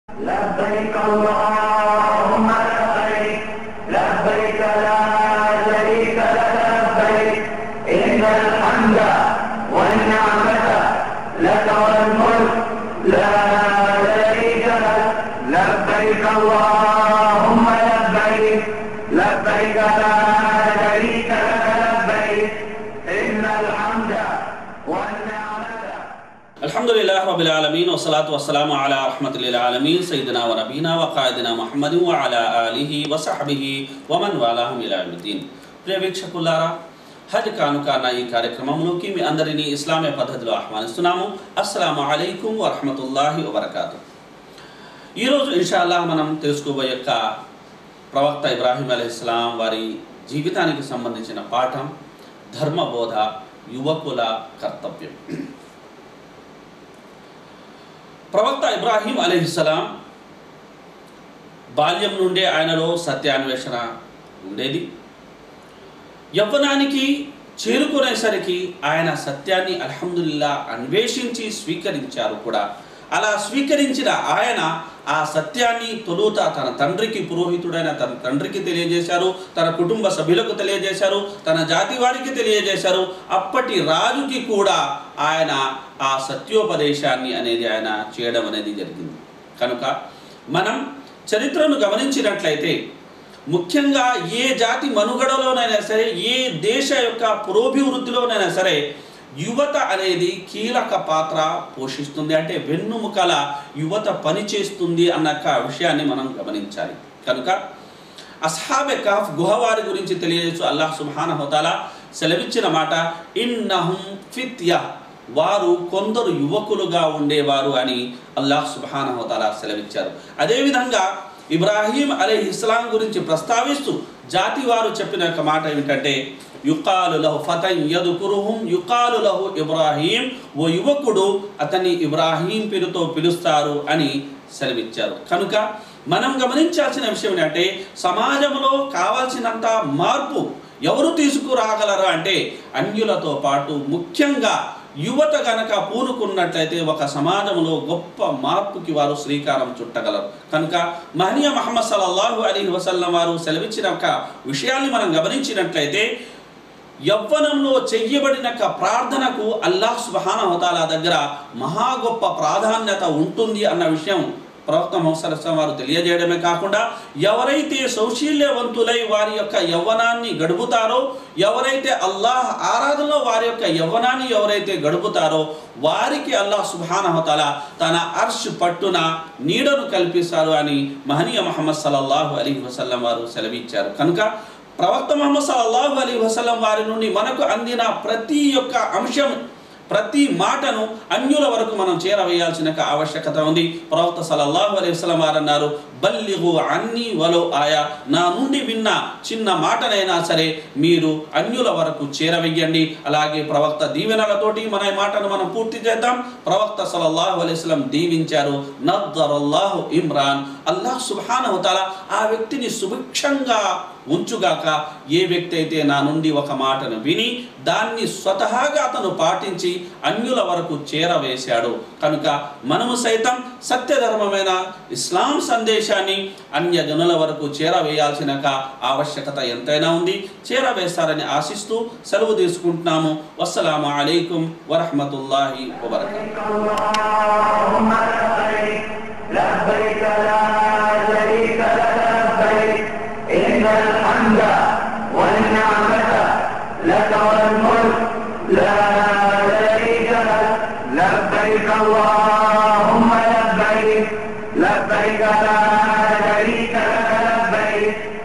لبيك اللهم لبيك لبيك لا شريك لك لبيك إن الحمد والنعمة لك والملك لا شريك لك لبيك اللهم لبيك لبيك لا شريك لك لبيك إن الحمد والنعمة الحمد لله رب العالمين والصلاة والسلام على رحمة للعالمين سيدنا ونبينا وقائدنا محمد وعلى آله وصحبه ومن والاهم إلى يوم الدين ప్రియ వీక్షకులారా హజ్ కానుక అన్న ఈ కార్యక్రమంలోకి మీ అందరినీ ఇస్లామీ పద్ధతిలో ఆహ్వానిస్తున్నాము అస్సలాము అలైకుం వరహమతుల్లాహి వబర్కాతు ఈరోజు ఇన్షాల్లా మనం తెలుసుకోబోయే యొక్క ప్రవక్త ఇబ్రాహీం అలైహిస్లాం వారి జీవితానికి సంబంధించిన పాఠం ధర్మబోధ యువకుల కర్తవ్యం ప్రవక్త ఇబ్రాహీం అలీహిస్సలాం బాల్యం నుండే ఆయనలో సత్యాన్వేషణ ఉండేది యవ్వనానికి చేరుకునేసరికి ఆయన సత్యాన్ని అల్హమ్దుల్లా అన్వేషించి స్వీకరించారు కూడా అలా స్వీకరించిన ఆయన ఆ సత్యాన్ని తొలుత తన తండ్రికి పురోహితుడైన తన తండ్రికి తెలియజేశారు తన కుటుంబ సభ్యులకు తెలియజేశారు తన జాతి వారికి తెలియజేశారు అప్పటి రాజుకి కూడా ఆయన ఆ సత్యోపదేశాన్ని అనేది ఆయన చేయడం అనేది జరిగింది కనుక మనం చరిత్రను గమనించినట్లయితే ముఖ్యంగా ఏ జాతి మనుగడలోనైనా సరే ఏ దేశ యొక్క పురోభివృద్ధిలోనైనా సరే యువత అనేది కీలక పాత్ర పోషిస్తుంది అంటే వెన్నుముకల యువత పనిచేస్తుంది అన్న యొక్క విషయాన్ని మనం గమనించాలి కనుక అస్హాబె కాఫ్ గుహవారి గురించి తెలియజేస్తూ అల్లాహ్ సుబ్హాన హోతాలా సెలవిచ్చిన మాట ఇన్నహుం ఫిత్య వారు కొందరు యువకులుగా ఉండేవారు అని అల్లాహ్ సుబ్హాన హోతాలా సెలవిచ్చారు అదేవిధంగా ఇబ్రాహీం అలీ ఇస్లాం గురించి ప్రస్తావిస్తూ జాతి వారు చెప్పిన ఒక మాట ఏమిటంటే యుకాలు లహు ఫతన్ యదుకురుహుం యుకాలు లహు ఇబ్రాహీం ఓ యువకుడు అతన్ని ఇబ్రాహీం పేరుతో పిలుస్తారు అని సెలవిచ్చారు కనుక మనం గమనించాల్సిన విషయం ఏంటంటే సమాజంలో కావాల్సినంత మార్పు ఎవరు తీసుకురాగలరు అంటే అన్యులతో పాటు ముఖ్యంగా యువత గనక పూనుకున్నట్లయితే ఒక సమాజంలో గొప్ప మార్పుకి వారు శ్రీకారం చుట్టగలరు కనుక మహనీయ మహమ్మద్ సల్లల్లాహు అలీ వసల్లం వారు సెలవిచ్చిన ఒక విషయాన్ని మనం గమనించినట్లయితే యవ్వనంలో చెయ్యబడిన ఒక ప్రార్థనకు అల్లాహ్ సుబహాన హోతాల దగ్గర మహా గొప్ప ప్రాధాన్యత ఉంటుంది అన్న విషయం ప్రవక్త మొహసరస్వం వారు తెలియజేయడమే కాకుండా ఎవరైతే సౌశీల్యవంతులై వారి యొక్క యవ్వనాన్ని గడుపుతారో ఎవరైతే అల్లాహ్ ఆరాధనలో వారి యొక్క యవ్వనాన్ని ఎవరైతే గడుపుతారో వారికి అల్లాహ్ సుబానహతల తన అర్ష్ పట్టున నీడను కల్పిస్తారు అని మహనీయ మహమ్మద్ సల్లల్లాహు అలీ వసల్లం వారు సెలవిచ్చారు కనుక ప్రవక్త మహమ్మద్ సల్లల్లాహు అలీ వసల్లం వారి నుండి మనకు అందిన ప్రతి ఒక్క అంశం ప్రతి మాటను అన్యుల వరకు మనం చేరవేయాల్సిన ఒక ఆవశ్యకత ఉంది ప్రవక్త సల్లల్లాహు అలైహి వసల్లం వారు అన్నారు బల్లిహు అన్ని వలో ఆయా నా నుండి విన్న చిన్న మాటనైనా సరే మీరు అన్యుల వరకు చేరవేయండి అలాగే ప్రవక్త దీవెనలతోటి మన ఈ మాటను మనం పూర్తి చేద్దాం ప్రవక్త సల్లల్లాహు అలైహి వసల్లం దీవించారు నద్దరల్లాహు ఇమ్రాన్ అల్లాహ్ సుబ్హానహు తఆలా ఆ వ్యక్తిని సుభిక్షంగా ఉంచుగాక ఏ వ్యక్తి అయితే నా నుండి ఒక మాటను విని దాన్ని స్వతహాగా అతను పాటించి అన్యుల వరకు చేరవేశాడు కనుక మనము సైతం సత్యధర్మమైన ఇస్లాం సందేశాన్ని అన్య జనుల వరకు చేరవేయాల్సిన ఒక ఆవశ్యకత ఎంతైనా ఉంది చేరవేస్తారని ఆశిస్తూ సెలవు తీసుకుంటున్నాము వస్సలాము అలైకుం వరహమతుల్లాహి వబర్కాతు اللهم لبيك لبيك لا شريك لك لبيك إن الحمد والنعمة لك والملك لا شريك لك لبيك اللهم لبيك لبيك لا شريك لك لبيك